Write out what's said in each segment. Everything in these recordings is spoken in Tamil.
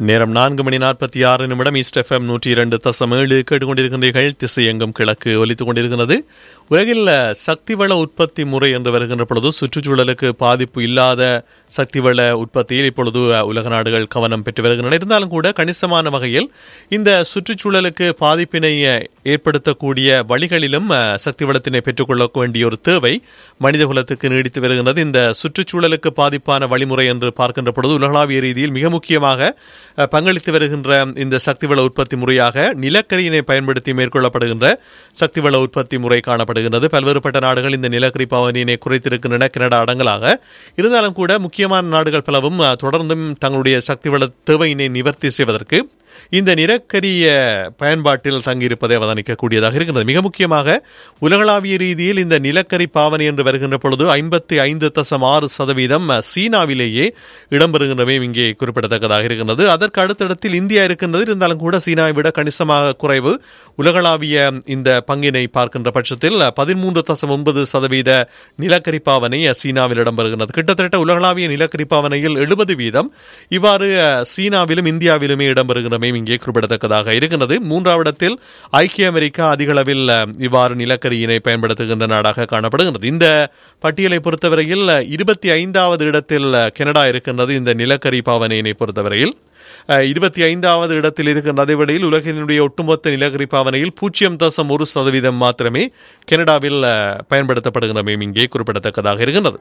நேரம் நான்கு மணி நாற்பத்தி ஆறு நிமிடம் ஈஸ்ட் எஃப்எம் நூற்றி இரண்டு தசம் ஏழு கேட்டுக்கொண்டிருக்கின்றீர்கள் திசை எங்கும் கிழக்கு ஒலித்துக் கொண்டிருக்கிறது உலகில் சக்தி வள உற்பத்தி முறை என்று வருகின்ற பொழுது சுற்றுச்சூழலுக்கு பாதிப்பு இல்லாத சக்தி வள உற்பத்தியில் இப்பொழுது உலக நாடுகள் கவனம் பெற்று வருகின்றன இருந்தாலும் கூட கணிசமான வகையில் இந்த சுற்றுச்சூழலுக்கு பாதிப்பினை ஏற்படுத்தக்கூடிய வழிகளிலும் சக்தி வளத்தினை பெற்றுக்கொள்ள வேண்டிய ஒரு தேவை மனித குலத்துக்கு நீடித்து வருகின்றது இந்த சுற்றுச்சூழலுக்கு பாதிப்பான வழிமுறை என்று பார்க்கின்ற பொழுது உலகளாவிய ரீதியில் மிக முக்கியமாக பங்களித்து வருகின்ற இந்த சக்தி வள உற்பத்தி முறையாக நிலக்கரியினை பயன்படுத்தி மேற்கொள்ளப்படுகின்ற சக்தி வள உற்பத்தி முறை காணப்படுகின்றது பல்வேறுபட்ட நாடுகள் இந்த நிலக்கரி பவனியினை குறைத்திருக்கின்றன கனடா அடங்கலாக இருந்தாலும் கூட முக்கியமான நாடுகள் பலவும் தொடர்ந்தும் தங்களுடைய சக்தி வள தேவையினை நிவர்த்தி செய்வதற்கு இந்த நிலக்கரிய பயன்பாட்டில் தங்கியிருப்பதை அவதானிக்கக்கூடியதாக இருக்கின்றது மிக முக்கியமாக உலகளாவிய ரீதியில் இந்த நிலக்கரி பாவனை என்று வருகின்ற பொழுது ஐம்பத்தி ஐந்து தசம் ஆறு சதவீதம் சீனாவிலேயே இடம்பெறுகின்றவையும் இங்கே குறிப்பிடத்தக்கதாக இருக்கின்றது அதற்கு அடுத்தடத்தில் இந்தியா இருக்கின்றது இருந்தாலும் கூட சீனாவை விட கணிசமாக குறைவு உலகளாவிய இந்த பங்கினை பார்க்கின்ற பட்சத்தில் பதிமூன்று தசம் ஒன்பது சதவீத நிலக்கரி பாவனை சீனாவில் இடம்பெறுகின்றது கிட்டத்தட்ட உலகளாவிய நிலக்கரி பாவனையில் எழுபது வீதம் இவ்வாறு சீனாவிலும் இந்தியாவிலுமே இடம்பெறுகின்றமை இங்கே குறிப்பிடத்தக்கதாக இருக்கின்றது மூன்றாவிடத்தில் ஐக்கிய அமெரிக்கா அதிக அளவில் இவ்வாறு நிலக்கரியினை பயன்படுத்துகின்ற நாடாக காணப்படுகின்றது இந்த பட்டியலை பொறுத்தவரையில் இருபத்தி ஐந்தாவது இடத்தில் கனடா இருக்கின்றது இந்த நிலக்கரி பாவனையினை பொறுத்தவரையில் இருபத்தி ஐந்தாவது இடத்தில் இருக்கின்ற அதேவேளையில் உலகினுடைய ஒட்டுமொத்த நிலக்கரி பாவனையில் பூஜ்ஜியம் தசம் ஒரு சதவீதம் மாத்திரமே கனடாவில் பயன்படுத்தப்படுகின்றமையும் இங்கே குறிப்பிடத்தக்கதாக இருக்கின்றது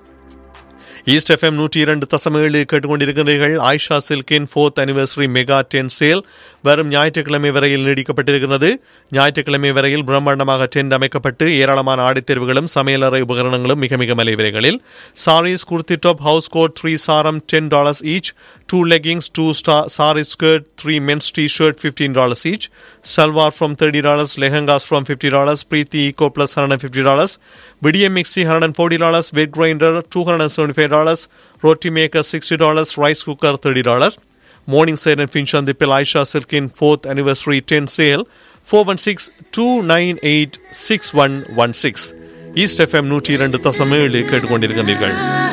ஈஸ்ட் எஃப்எம் நூற்றி இரண்டு தசம் ஏழு கேட்டுக்கொண்டிருக்கிறீர்கள் ஆயிஷா சில்கின் fourth anniversary mega ten sale வரும் ஞாயிற்றுக்கிழமை வரையில் நீடிக்கப்பட்டிருக்கிறது ஞாயிற்றுக்கிழமை வரையில் பிரம்மாண்டமாக டென்ட் அமைக்கப்பட்டு ஏராளமான ஆடித்தேர்வுகளும் சமையலறை உபகரணங்களும் மிக மிக மலை விலைகளில் saris kurti top house coat three சாரம் ten dollars each two leggings two ஸ்டா sari skirt three men's T shirt fifteen dollars each salwar from thirty dollars lehengas from fifty dollars Preethi eco plus hundred fifty dollars Vidiem mixie hundred forty dollars wet grinder two hundred seventy five dollars roti maker $60 rice cooker $30 morning sale and finch on the Elisha Silkin 4th anniversary 10 sale 416-298-6116 east FM நூற்றி இரண்டு தசம் ஏழு கேட்டுக்கொண்டிருக்கின்றீர்கள்